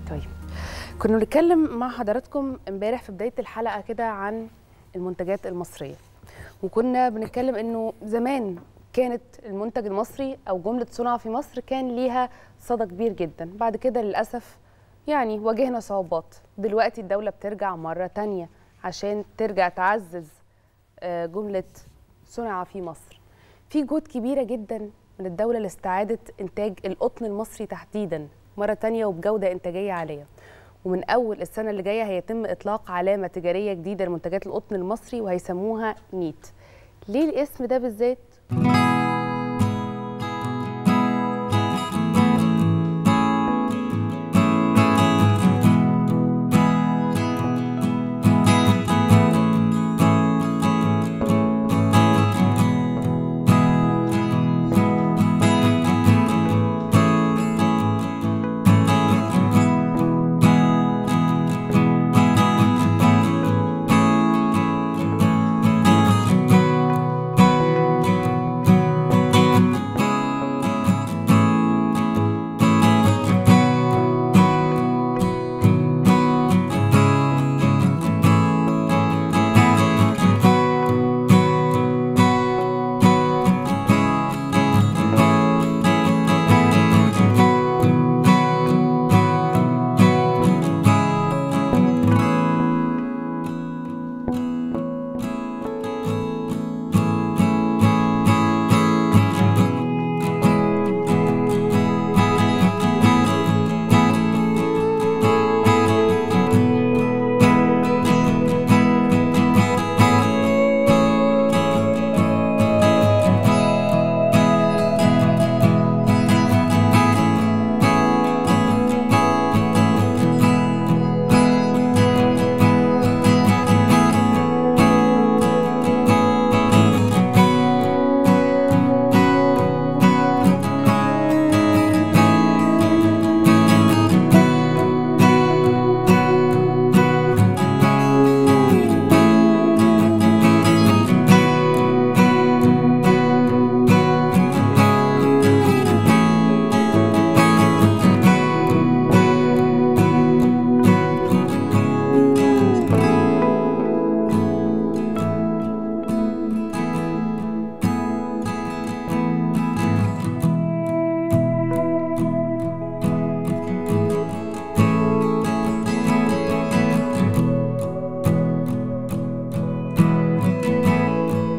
طيب كنا بنتكلم مع حضراتكم امبارح في بدايه الحلقه كده عن المنتجات المصريه وكنا بنتكلم انه زمان كانت المنتج المصري او جمله صنع في مصر كان ليها صدى كبير جدا بعد كده للاسف يعني واجهنا صعوبات دلوقتي الدوله بترجع مره تانية عشان ترجع تعزز آه، جمله صنع في مصر في جهود كبيره جدا من الدوله لاستعاده انتاج القطن المصري تحديدا مره تانية وبجوده انتاجيه عاليه ومن اول السنه اللي جايه هيتم اطلاق علامه تجاريه جديده لمنتجات القطن المصري وهيسموها نيت ليه الاسم ده بالذات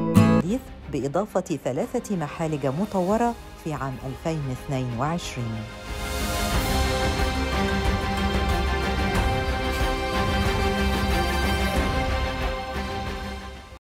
بإضافة ثلاثة محالج مطورة في عام 2022